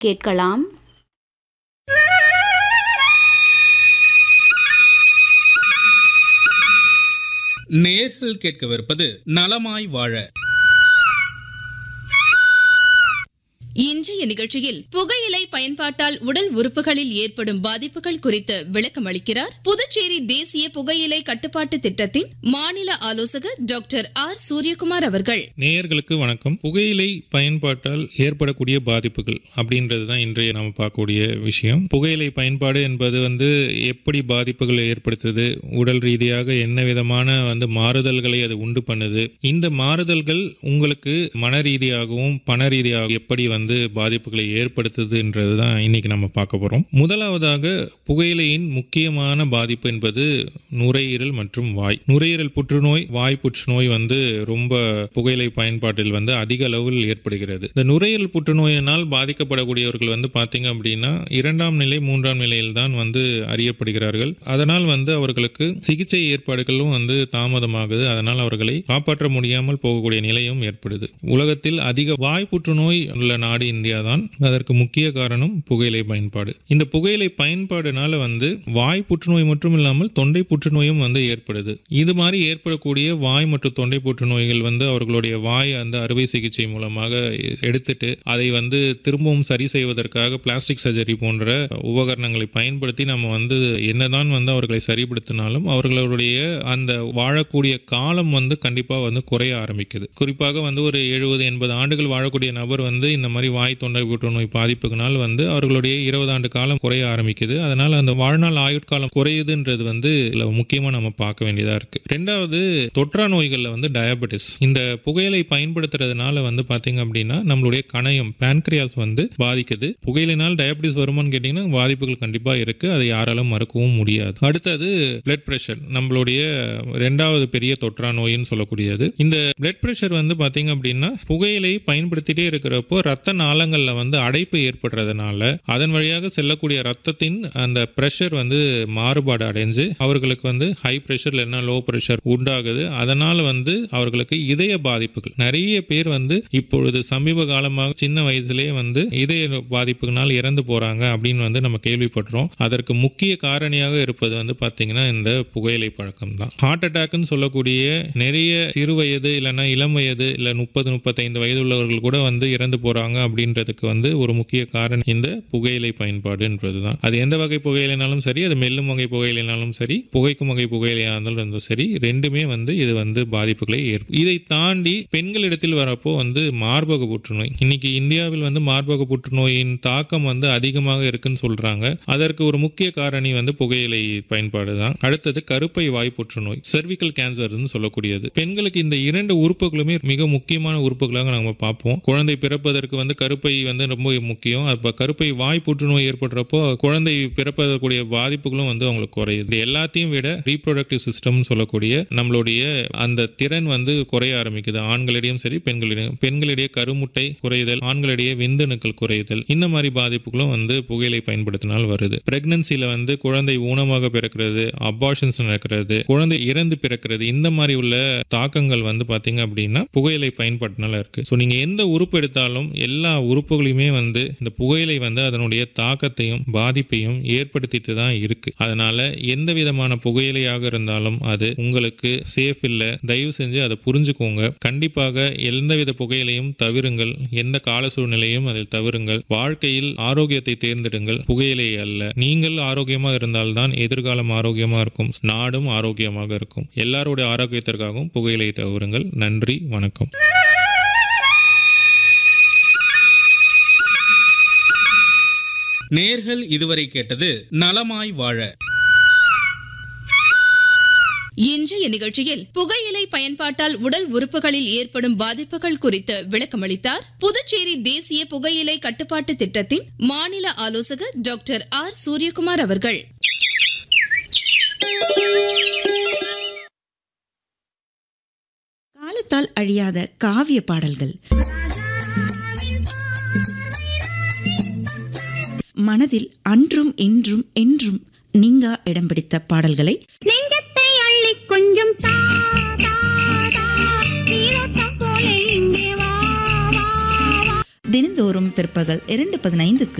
கேட்கலாம் நேர்கள் கேட்கவிருப்பது நலமாய் வாழ இன்றைய நிகழ்ச்சியில் புகையிலை பயன்பாட்டால் உடல் உறுப்புகளில் ஏற்படும் பாதிப்புகள் குறித்து விளக்கம் அளிக்கிறார் புதுச்சேரி தேசிய புகையிலை கட்டுப்பாட்டு திட்டத்தின் மாநில ஆலோசகர் டாக்டர் ஆர் சூரியகுமார் அவர்கள் நேயர்களுக்கு வணக்கம் புகையிலை பயன்பாட்டால் ஏற்படக்கூடிய பாதிப்புகள் அப்படின்றது தான் இன்றைய நம்ம பார்க்கக்கூடிய விஷயம் புகையிலை பயன்பாடு என்பது வந்து எப்படி பாதிப்புகளை ஏற்படுத்துது உடல் ரீதியாக என்ன விதமான வந்து மாறுதல்களை அது உண்டு பண்ணுது இந்த மாறுதல்கள் உங்களுக்கு மன ரீதியாகவும் பண ரீதியாக எப்படி வந்து பாதிப்புகளை ஏற்படுத்துதுன்றது தான் இன்னைக்கு நம்ம பார்க்க போறோம் முதலாவதாக புகையிலையின் முக்கியமான பாதிப்பு என்பது நுரையீரல் மற்றும் வாய் நுரையீரல் புற்றுநோய் வாய் புற்றுநோய் வந்து ரொம்ப புகையிலை பயன்பாட்டில் வந்து அதிக அளவில் ஏற்படுகிறது இந்த நுரையீரல் புற்றுநோயினால் பாதிக்கப்படக்கூடியவர்கள் வந்து பார்த்தீங்க அப்படின்னா இரண்டாம் நிலை மூன்றாம் நிலையில் தான் வந்து அறியப்படுகிறார்கள் அதனால் வந்து அவர்களுக்கு சிகிச்சை ஏற்பாடுகளும் வந்து தாமதமாகுது அதனால் அவர்களை காப்பாற்ற முடியாமல் போகக்கூடிய நிலையும் ஏற்படுது உலகத்தில் அதிக வாய் புற்றுநோய் உள்ள நாடு இந்தியா தான் அதற்கு முக்கிய காரணம் புகையிலை பயன்பாடு இந்த புகையிலை பயன்பாடுனால வந்து வாய் புற்றுநோய் மட்டும் இல்லாமல் தொண்டை புற்றுநோயும் வந்து ஏற்படுது இது மாதிரி ஏற்படக்கூடிய வாய் மற்றும் தொண்டை புற்றுநோய்கள் வந்து அவர்களுடைய வாய் அந்த அறுவை சிகிச்சை மூலமாக எடுத்துட்டு அதை வந்து திரும்பவும் சரி செய்வதற்காக பிளாஸ்டிக் சர்ஜரி போன்ற உபகரணங்களை பயன்படுத்தி நம்ம வந்து என்னதான் வந்து அவர்களை சரிப்படுத்தினாலும் அவர்களுடைய அந்த வாழக்கூடிய காலம் வந்து கண்டிப்பா வந்து குறைய ஆரம்பிக்குது குறிப்பாக வந்து ஒரு எழுபது எண்பது ஆண்டுகள் வாழக்கூடிய நபர் வந்து இந்த மாதிரி வாய் தொண்டை புற்றுநோய் பாதிப்புகளால் வந்து அவர்களுடைய இருபது ஆண்டு காலம் குறைய ஆரம்பிக்குது அதனால அந்த வாழ்நாள் ஆயுட்காலம் குறையுதுன்றது வந்து இதுல முக்கியமா நம்ம பார்க்க வேண்டியதா இருக்கு ரெண்டாவது தொற்றா நோய்கள்ல வந்து டயபெட்டிஸ் இந்த புகையிலை பயன்படுத்துறதுனால வந்து பாத்தீங்க அப்படின்னா நம்மளுடைய கணையம் பேன்கிரியாஸ் வந்து பாதிக்குது புகையிலினால் டயபெட்டிஸ் வருமான்னு கேட்டீங்கன்னா பாதிப்புகள் கண்டிப்பா இருக்கு அதை யாராலும் மறுக்கவும் முடியாது அடுத்தது பிளட் பிரஷர் நம்மளுடைய ரெண்டாவது பெரிய தொற்றா நோயின்னு சொல்லக்கூடியது இந்த பிளட் பிரஷர் வந்து பாத்தீங்க அப்படின்னா புகையிலை பயன்படுத்திட்டே இருக்கிறப்போ ரத்த நாளங்கள்ல வந்து அடைப்பு ஏற்படுறதுனால அதன் வழியாக செல்லக்கூடிய ரத்தத்தின் அந்த பிரஷர் வந்து மாறுபாடு அடைஞ்சு அவர்களுக்கு வந்து ஹை பிரஷர் இல்லைன்னா லோ பிரஷர் உண்டாகுது அதனால வந்து அவர்களுக்கு இதய பாதிப்புகள் நிறைய பேர் வந்து இப்பொழுது சமீப காலமாக சின்ன வயசுலேயே வந்து இதய பாதிப்புகளால் இறந்து போறாங்க அப்படின்னு வந்து நம்ம கேள்விப்படுறோம் அதற்கு முக்கிய காரணியாக இருப்பது வந்து பாத்தீங்கன்னா இந்த புகையிலை பழக்கம் தான் ஹார்ட் அட்டாக்னு சொல்லக்கூடிய நிறைய சிறு வயது இல்லைன்னா இளம் வயது இல்லை முப்பது முப்பத்தைந்து வயது உள்ளவர்கள் கூட வந்து இறந்து போறாங்க அப்படின்றதுக்கு வந்து ஒரு முக்கிய காரணம் இந்த புகையிலை பயன்பாடுன்றது தான் அது எந்த வகை புகையிலைனாலும் சரி அது மெல்லும் வகை புகையிலைனாலும் சரி புகைக்கும் வகை புகையிலையா இருந்தாலும் சரி ரெண்டுமே வந்து இது வந்து பாதிப்புகளை ஏற்படும் இதை தாண்டி பெண்களிடத்தில் வரப்போ வந்து மார்பக புற்றுநோய் இன்னைக்கு இந்தியாவில் வந்து மார்பக புற்றுநோயின் தாக்கம் வந்து அதிகமாக இருக்குன்னு சொல்றாங்க அதற்கு ஒரு முக்கிய காரணி வந்து புகையிலை பயன்பாடு தான் அடுத்தது கருப்பை வாய் புற்றுநோய் செர்விக்கல் கேன்சர்னு சொல்லக்கூடியது பெண்களுக்கு இந்த இரண்டு உறுப்புகளுமே மிக முக்கியமான உறுப்புகளாக நம்ம பார்ப்போம் குழந்தை பிறப்பதற்கு வந்து கருப்பை வந்து ரொம்ப முக்கியம் அப்ப கருப்பை வாய் புற்றுநோய் ஏற்படுறப்போ குழந்தை பிறப்பதற்குரிய பாதிப்புகளும் வந்து அவங்களுக்கு குறையுது இது எல்லாத்தையும் விட ரீப்ரொடக்டிவ் சிஸ்டம் சொல்லக்கூடிய நம்மளுடைய அந்த திறன் வந்து குறைய ஆரம்பிக்குது ஆண்களிடையும் சரி பெண்களிடையும் பெண்களிடையே கருமுட்டை குறைதல் ஆண்களிடையே விந்தணுக்கள் குறைதல் இந்த மாதிரி பாதிப்புகளும் வந்து புகையிலை பயன்படுத்தினால் வருது பிரெக்னன்சில வந்து குழந்தை ஊனமாக பிறக்கிறது அபார்ஷன்ஸ் நடக்கிறது குழந்தை இறந்து பிறக்கிறது இந்த மாதிரி உள்ள தாக்கங்கள் வந்து பாத்தீங்க அப்படின்னா புகையிலை பயன்பாட்டினால இருக்கு ஸோ நீங்க எந்த உறுப்பு எடுத்தாலும் எல்லா உறுப்புகளையுமே வந்து இந்த புகையிலை வந்து அதனுடைய தாக்கத்தையும் பாதிப்பையும் ஏற்படுத்திட்டு தான் இருக்கு அதனால எந்த விதமான புகையிலையாக இருந்தாலும் அது உங்களுக்கு சேஃப் இல்லை தயவு செஞ்சு அதை புரிஞ்சுக்கோங்க கண்டிப்பாக எந்தவித புகையிலையும் தவிருங்கள் எந்த கால சூழ்நிலையும் அதில் தவிருங்கள் வாழ்க்கையில் ஆரோக்கியத்தை தேர்ந்தெடுங்கள் புகையிலை அல்ல நீங்கள் ஆரோக்கியமாக இருந்தால்தான் எதிர்காலம் ஆரோக்கியமாக இருக்கும் நாடும் ஆரோக்கியமாக இருக்கும் எல்லாருடைய ஆரோக்கியத்திற்காகவும் புகையிலை தவிருங்கள் நன்றி வணக்கம் நேர்கள் இதுவரை கேட்டது நலமாய் வாழ இன்றைய நிகழ்ச்சியில் புகையிலை பயன்பாட்டால் உடல் உறுப்புகளில் ஏற்படும் பாதிப்புகள் குறித்து விளக்கமளித்தார் புதுச்சேரி தேசிய புகையிலை கட்டுப்பாட்டு திட்டத்தின் மாநில ஆலோசகர் டாக்டர் ஆர் சூரியகுமார் அவர்கள் காலத்தால் அழியாத காவிய பாடல்கள் மனதில் அன்றும் இன்றும் என்றும் நீங்கா இடம் பிடித்த பாடல்களை நெஞ்சத்தை அள்ளி கொஞ்சம் தா, தா, தா. நீரோட்டம் போல இங்கே வா, வா, வா. தினந்தோறும் பிற்பகல் இரண்டு பதினைந்துக்கு